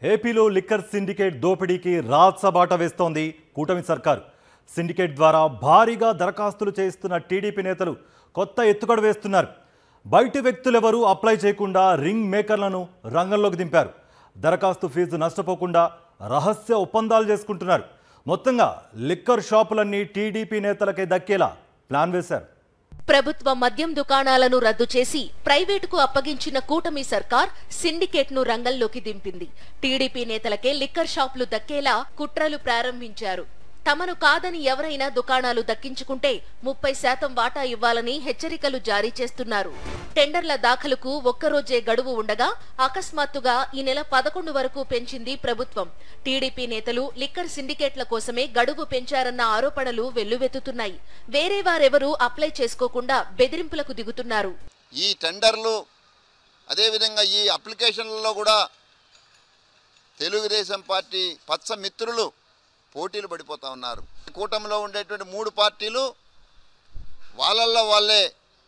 ఏపీలో liquor syndicate దోపిడీకి రాత్సబాట వేస్తోంది కూటమి సర్కారు సిండికేట్ ద్వారా భారీగా దరఖాస్తులు చేయిస్తున్న టీడీపీ నేతలు కొత్త ఎత్తుగడ వేస్తున్నారు బయటి వ్యక్తులెవరూ అప్లై చేయకుండా రింగ్ మేకర్లను రంగంలోకి దింపారు దరఖాస్తు ఫీజు నష్టపోకుండా రహస్య ఒప్పందాలు చేసుకుంటున్నారు మొత్తంగా లిక్కర్ షాపులన్నీ టీడీపీ నేతలకే దక్కేలా ప్లాన్ వేశారు ప్రభుత్వ మద్యం దుకాణాలను రద్దు చేసి ప్రైవేటుకు అప్పగించిన కూటమి సర్కార్ సిండికేట్ ను రంగంలోకి దింపింది టీడీపీ నేతలకే లిక్కర్ షాపులు దక్కేలా కుట్రలు ప్రారంభించారు తమను కాదని ఎవరైనా దుకాణాలు దక్కించుకుంటే ముప్పై శాతం వాటా ఇవ్వాలని హెచ్చరికలు జారీ చేస్తున్నారు టెండర్ల దాఖలుకు ఒక్కరోజే గడువు ఉండగా అకస్మాత్తుగా ఈ నెల పదకొండు వరకు పెంచింది ప్రభుత్వం టీడీపీ నేతలు లిక్కర్ సిండికేట్ల కోసమే గడువు పెంచారన్న ఆరోపణలు వెల్లువెత్తుతున్నాయి వేరే వారెవరూ అప్లై చేసుకోకుండా బెదిరింపులకు దిగుతున్నారు ఈ టెండర్లు అదేవిధంగా ఈ అప్లికేషన్లలో కూడా తెలుగుదేశం పార్టీ పచ్చ మిత్రులు పోటీలు పడిపోతూ ఉన్నారు కూటమిలో ఉండేటువంటి మూడు పార్టీలు వాళ్ళల్లో వాళ్ళే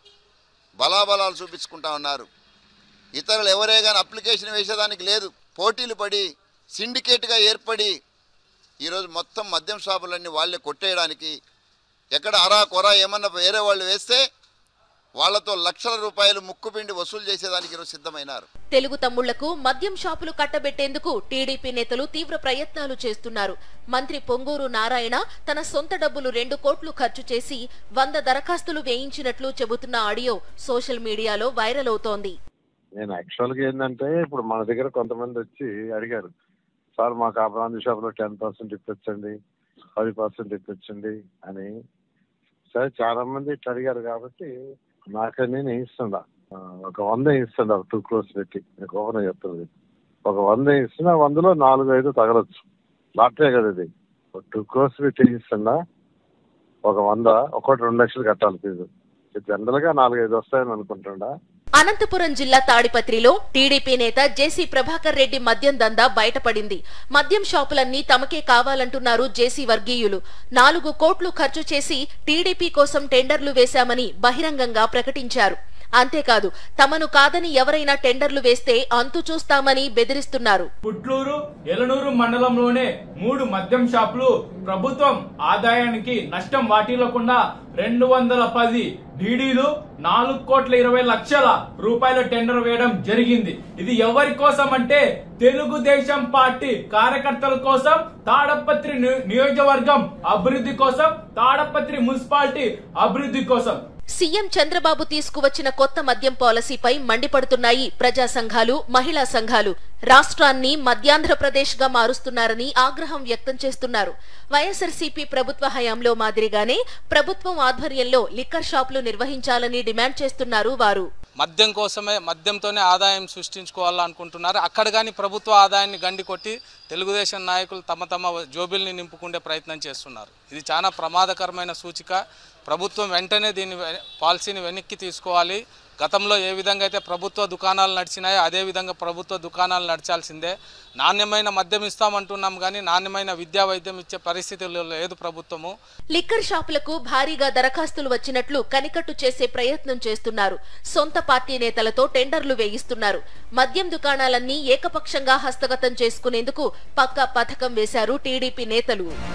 బలాబలాలు చూపించుకుంటా ఉన్నారు ఇతరులు ఎవరే కానీ అప్లికేషన్ వేసేదానికి లేదు పోటీలు పడి సిండికేట్గా ఏర్పడి ఈరోజు మొత్తం మద్యం షాపులన్నీ వాళ్ళే కొట్టేయడానికి ఎక్కడ అరా కొరా ఏమన్నా వేరే వాళ్ళు వేస్తే వాళ్ళతో లక్షల రూపాయలు ముక్కుపిండి వసూలు చేసేదానికి ఈరోజు సిద్ధమైనారు తెలుగు తమ్ముళ్లకు మద్యం షాపులు కట్టబెట్టేందుకు టీడీపీ నేతలు తీవ్ర ప్రయత్నాలు చేస్తున్నారు మంత్రి పొంగూరు నారాయణ తన సొంత డబ్బులు రెండు కోట్లు ఖర్చు చేసి వంద దరఖాస్తులు వేయించినట్లు చెబుతున్న ఆడియో సోషల్ మీడియాలో వైరల్ అవుతోంది నేను యాక్చువల్గా ఏంటంటే ఇప్పుడు మన దగ్గర కొంతమంది వచ్చి అడిగారు సార్ మాకు ఆ బ్రాంచ్ షాప్లో టెన్ పర్సెంట్ ఇప్పించండి పది పర్సెంట్ ఇప్పించండి అని సరే చాలా మంది ఇట్లా అడిగారు కాబట్టి నాకని నేను ఇస్తుండా ఆ, ఒక వంద ఇస్తుండా టూ క్రోర్స్ పెట్టి మీకు ఓపెన్ చెప్తుంది ఒక వంద ఇస్తున్నా వందలో నాలుగు ఐదు తగలొచ్చు లాటరీ కదా ఇది ఒక టూ క్రోర్స్ పెట్టి ఇస్తుండా ఒక వంద ఒకటి రెండు లక్షలు కట్టాలి ఫీజు జనరల్ గా నాలుగైదు వస్తాయని అనుకుంటుండా అనంతపురం జిల్లా తాడిపత్రిలో టీడీపీ నేత జేసీ ప్రభాకర్ రెడ్డి మద్యం దందా బయటపడింది మద్యం షాపులన్నీ తమకే కావాలంటున్నారు జేసీ వర్గీయులు నాలుగు కోట్లు ఖర్చు చేసి టీడీపీ కోసం టెండర్లు వేశామని బహిరంగంగా ప్రకటించారు అంతేకాదు తమను కాదని ఎవరైనా టెండర్లు వేస్తే అంతు చూస్తామని బెదిరిస్తున్నారు పుట్లూరు ఎలనూరు మండలంలోనే మూడు మద్యం షాపులు ప్రభుత్వం ఆదాయానికి నష్టం వాటిల్లకుండా రెండు వందల పది డీడీలు నాలుగు కోట్ల ఇరవై లక్షల రూపాయల టెండర్ వేయడం జరిగింది ఇది ఎవరి కోసం అంటే తెలుగుదేశం పార్టీ కార్యకర్తల కోసం తాడపత్రి ని- నియోజకవర్గం అభివృద్ధి కోసం తాడపత్రి మున్సిపాలిటీ అభివృద్ధి కోసం సీఎం చంద్రబాబు తీసుకువచ్చిన కొత్త మద్యం పాలసీపై మండిపడుతున్నాయి ప్రజా సంఘాలు మహిళా సంఘాలు రాష్ట్రాన్ని మధ్యాంధ్రప్రదేశ్ గా మారుస్తున్నారని ఆగ్రహం వ్యక్తం చేస్తున్నారు వైఎస్ఆర్సీపీ ప్రభుత్వ హయాంలో మాదిరిగానే ప్రభుత్వం ఆధ్వర్యంలో లిక్కర్ షాపులు నిర్వహించాలని డిమాండ్ చేస్తున్నారు వారు మద్యం కోసమే మద్యంతోనే ఆదాయం సృష్టించుకోవాలనుకుంటున్నారు అక్కడ కానీ ప్రభుత్వ ఆదాయాన్ని గండి కొట్టి తెలుగుదేశం నాయకులు తమ తమ జోబిల్ని నింపుకుండే ప్రయత్నం చేస్తున్నారు ఇది చాలా ప్రమాదకరమైన సూచిక ప్రభుత్వం వెంటనే దీని వె- పాలసీని వెనక్కి తీసుకోవాలి గతంలో ఏ విధంగా అయితే ప్రభుత్వ దుకాణాలు నడిచినాయో అదే విధంగా ప్రభుత్వ దుకాణాలు నడిచాల్సిందే నాణ్యమైన మద్యం ఇస్తామంటున్నాం కానీ నాణ్యమైన విద్యా వైద్యం ఇచ్చే పరిస్థితుల్లో లేదు ప్రభుత్వము లిక్కర్ షాపులకు భారీగా దరఖాస్తులు వచ్చినట్లు కనికట్టు చేసే ప్రయత్నం చేస్తున్నారు సొంత పార్టీ నేతలతో టెండర్లు వేయిస్తున్నారు మద్యం దుకాణాలన్నీ ఏకపక్షంగా హస్తగతం చేసుకునేందుకు పక్కా పథకం వేశారు టీడీపీ నేతలు